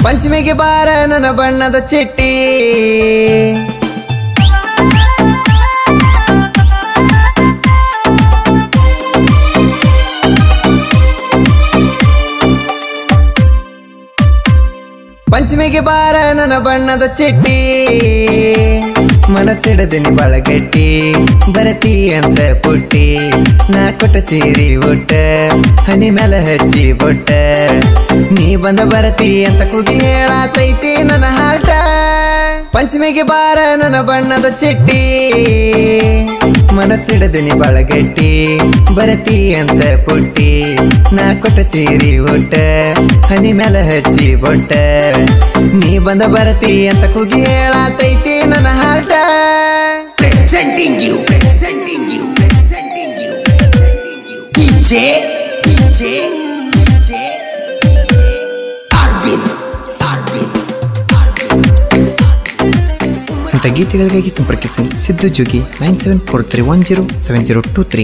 ಪಂಚಮಿಗೆ ಬಾರ ನನ್ನ ಬಣ್ಣದ ಚಿಟ್ಟಿ ಪಂಚಮಿಗೆ ಬಾರ ನನ್ನ ಬಣ್ಣದ ಚಿಟ್ಟಿ ಮನಸ್ಸಿಡದಿನಿ ಬಳಗಟ್ಟಿ ಬರತಿ ಅಂತ ಪುಟ್ಟಿ ನಾ ಕೊಟ್ಟ ಸೀರಿ ಒಟ್ಟ ಹನಿ ಮೇಲೆ ಹಚ್ಚಿ ಬೊಟ್ಟ ನೀ ಬಂದ ಬರತಿ ಅಂತ ಕೂಗಿ ಹೇಳತೈತಿ ನನ್ನ ಹಾರ್ಟ ಪಂಚಮಿಗೆ ಬಾರ ನನ್ನ ಬಣ್ಣದ ಚಿಟ್ಟಿ ಮನಸ್ಸಿಡದಿನಿ ಬಳಗಟ್ಟಿ ಬರತಿ ಅಂತ ಪುಟ್ಟಿ ನಾ ಕೊಟ್ಟ ಸೀರಿ ಒಟ್ಟ ಹನಿ ಮೇಲೆ ಹಚ್ಚಿ ಬೊಟ್ಟ ನೀ ಬಂದ ಬರತಿ ಅಂತ ಕೂಗಿ ಹೇಳತೈತಿ ನನ್ನ ಹಾರ್ಟ presenting you, presenting you, presenting you, presenting you. DJ, DJ, DJ, Arvind, Arvind, Arvind. ಇಂಥ ಗೀತೆಗಳಿಗಾಗಿ ಸಂಪರ್ಕಿಸಿ Siddu Jogi nine seven four three one zero seven zero two three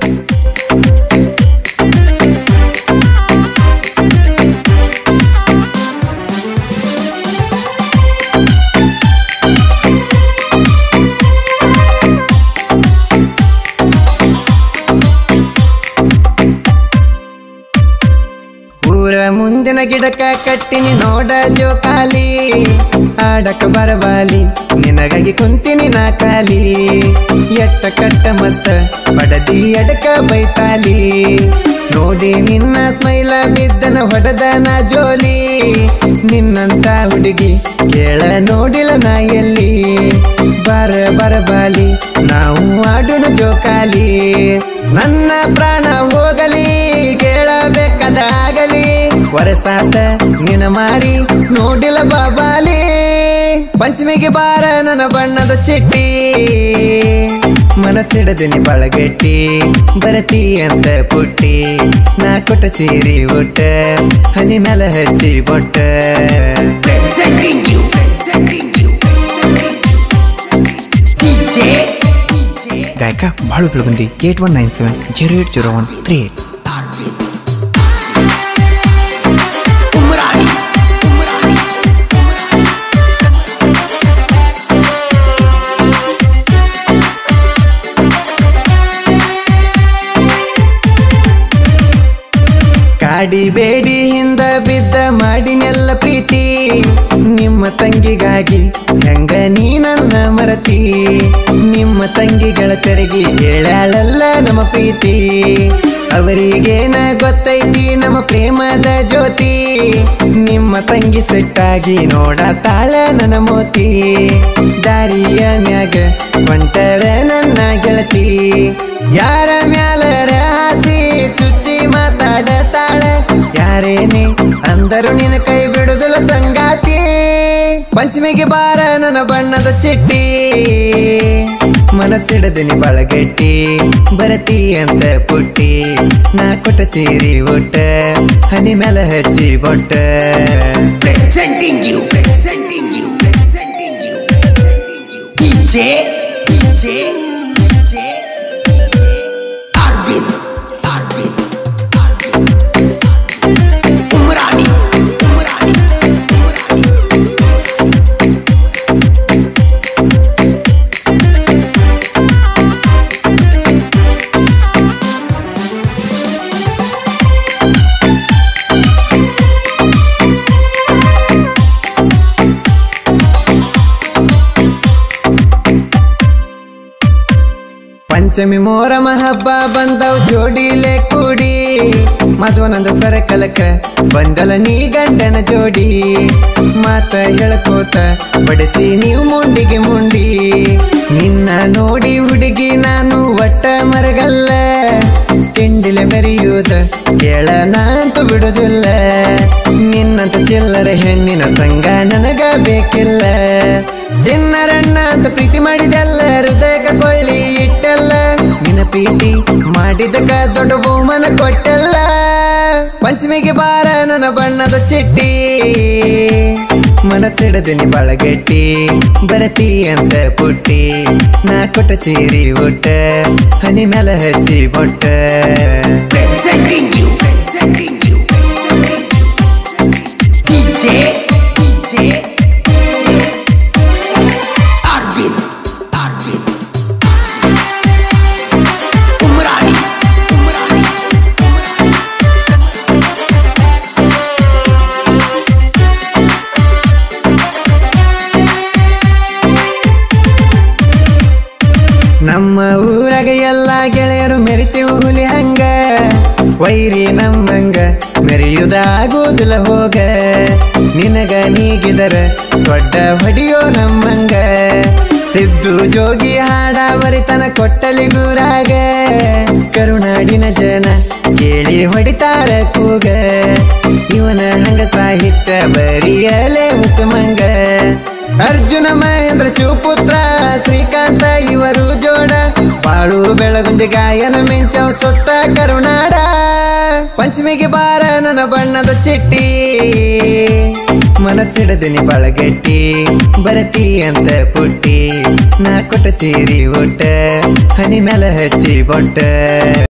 ಊರ ಮುಂದಿನ ಗಿಡಕ ಕಟ್ಟಿನಿ ನೋಡ ಜೋಕಾಲಿ ಆಡಕ ಬರಬಾಲಿ ನಿನಗಾಗಿ ಕುಂತಿನಿ ನಾ ಕಾಲಿ ಎಟ್ಟ ಕಟ್ಟ ಮತ್ತ ಬಡದಿ ಎಡಕ ಬೈತಾಲಿ ನೋಡಿ ನಿನ್ನ ಸ್ಮೈಲ ಬಿದ್ದನ ಹೊಡೆದ ನಾ ಜೋಲಿ ನಿನ್ನಂತ ಹುಡುಗಿ ಕೇಳ ನೋಡಿಲ್ಲ ನಾ ಎಲ್ಲಿ ಬರ ಬರಬಾಲಿ ನಾವು ಆಡೋಣ ಜೋಕಾಲಿ ನನ್ನ ಪ್ರಾಣ ಹೋಗಲಿ ಕೇಳಬೇಕಾದಾಗಲಿ ವರಸಾತ ನಿನ ಮಾರಿ ನೋಡಿಲ್ಲ ಬಾಬಾಲಿ ಪಂಚಮಿಗೆ ಬಾರ ನನ್ನ ಬಣ್ಣದ ಚಿಟ್ಟಿ ಮನಸ್ಸಿಡದಿನಿ ಬಳಗಟ್ಟಿ ಬರತಿ ಅಂತ ಪುಟ್ಟಿ ನಾ ಕೊಟ್ಟ ಸೀರಿ ಒಟ್ಟ ಹನಿ ಮೇಲೆ ಹಚ್ಚಿ ಬೊಟ್ಟ Presenting you, presenting you, DJ, DJ, ಗಾಯಕ Balu Belagundi eight one nine seven zero eight zero one three eight Arvind. Umrani, Umrani, Umrani. ಕಾಡಿ ಬೇಡಿ ಹಿಂದ ಬಿದ್ದ ಮಾಡಿನೆಲ್ಲ ಪ್ರೀತಿ ನಿಮ್ಮ ತಂಗಿಗಾಗಿ ಹೆಂಗ ನೀ ನನ್ನ ಮರತಿ ನಿಮ್ಮ ತಂಗಿಗಳ ತೆರಗಿ ಹೇಳಾಳಲ್ಲ ನಮ್ಮ ಪ್ರೀತಿ ಅವರಿಗೇನ ಗೊತ್ತೈತಿ ನಮ್ಮ ಪ್ರೇಮದ ಜ್ಯೋತಿ ನಿಮ್ಮ ತಂಗಿ ಸೆಟ್ಟಾಗಿ ನೋಡತಾಳ ನನ್ನ ಮೋತಿ ದಾರಿಯ ಮ್ಯಾಗ ಹೊಂಟರ ನನ್ನ ಗೆಳತಿ ಯಾರ ಮ್ಯಾಲರ ಹಾಸಿ ಚುಚ್ಚಿ ಮಾತಾಡತಾಳ ಯಾರೇನೆ ಅಂದರು ನಿನ್ನ ಕೈ ಬಿಡುದಿಲ್ಲ ಸಂಗಾತಿ ಪಂಚಮಿಗೆ ಬಾರ ನನ್ನ ಬಣ್ಣದ ಚಿಟ್ಟಿ ಮನಸ್ಸಿಡದಿನಿ ಬಳಗಟ್ಟಿ ಬರತಿ ಅಂತ ಪುಟ್ಟಿ ನಾ ಕೊಟ್ಟ ಸೀರಿ ಒಟ್ಟ ಹನಿ ಮೇಲೆ ಹಚ್ಚಿ ಬೊಟ್ಟ Presenting you, presenting you, presenting you, presenting you. DJ, DJ, DJ, Arvind, Arvind, Arvind. Umrani, Umrani, Umrani. Panchami ಮೋರಮ ಹಬ್ಬ ಬಂದವ್ ಜೋಡಿಲೆ ಕೂಡಿ ಮಧ್ವನಂದ ಸರಕಲಕ ಬಂದಲ ನೀ ಗಂಡನ ಜೋಡಿ ಮಾತ ಹೇಳ್ಕೋತ ಬಡಿಸಿ ನೀವು ಮುಂಡಿಗೆ ಮುಂಡಿ ನಿನ್ನ ನೋಡಿ ಹುಡುಗಿ ನಾನು ಒಟ್ಟ ಮರಗಲ್ಲ ತಿಂಡಿಲೆ ಮೆರೆಯುವುದ ಕೇಳ ನಾಂತು ಬಿಡುದಿಲ್ಲ ನಿನ್ನಂತ ಚಿಲ್ಲರ ಹೆಣ್ಣಿನ ಸಂಗ ನನಗ ಬೇಕಿಲ್ಲ ಚಿನ್ನರಣ್ಣ ಅಂತ ಪ್ರೀತಿ ಮಾಡಿದೆಲ್ಲ ಹೃದಯಕ ಕೊಳ್ಳಿ ಇಟ್ಟಲ್ಲ ನಿನ್ನ ಪ್ರೀತಿ ಮಾಡಿದಕ ದೊಡ್ಡ ಬಹುಮಾನ ಕೊಟ್ಟಲ್ಲ ಪಂಚಮಿಗೆ ಬಾರ ನನ್ನ ಬಣ್ಣದ ಚಿಟ್ಟಿ ಮನಸ್ಸಿಡದಿನಿ ಬಳಗಟ್ಟಿ ಬರತಿ ಅಂತ ಪುಟ್ಟಿ ನಾ ಕೊಟ್ಟ ಸೀರಿ ಒಟ್ಟ ಹನಿ ಮೇಲೆ ಹಚ್ಚಿ ಬೊಟ್ಟ Presenting you, presenting you, presenting you. DJ, ನಿನಗ ನೀಗಿದರ ದೊಡ್ಡ ಹೊಡಿಯೋ ನಮ್ಮಂಗ ಸಿದ್ದು ಜೋಗಿ ಹಾಡ ಬರಿತನ ಕೊಟ್ಟಲಿ ಗುರಾಗ ಕರುನಾಡಿನ ಜನ ಕೇಳಿ ಹೊಡಿತಾರ ಕೂಗ ಇವನ ಹಂಗ ಸಾಹಿತ್ಯ ಬರಿಯಲೇ ಮುಸುಮಂಗ ಅರ್ಜುನ ಮಹೇಂದ್ರ ಶಿವಪುತ್ರ ಶ್ರೀಕಾಂತ ಇವರು ಜೋಡ ಬಾಳು ಬೆಳಗುಂದಿ ಗಾಯನ ಮಿಂಚವ ಸೊತ್ತ ಕರುನಾಡ ಪಂಚಮಿಗೆ ಬಾರ ನನ್ನ ಬಣ್ಣದ ಚಿಟ್ಟಿ ಮನಸ್ಸಿಡದಿನಿ ಬಳಗಟ್ಟಿ ಬರತಿ ಅಂತ ಪುಟ್ಟಿ ನಾ ಕೊಟ್ಟ ಸೀರಿ ಒಟ್ಟ ಹನಿ ಮ್ಯಾಲ ಹಚ್ಚಿ ಬೊಟ್ಟ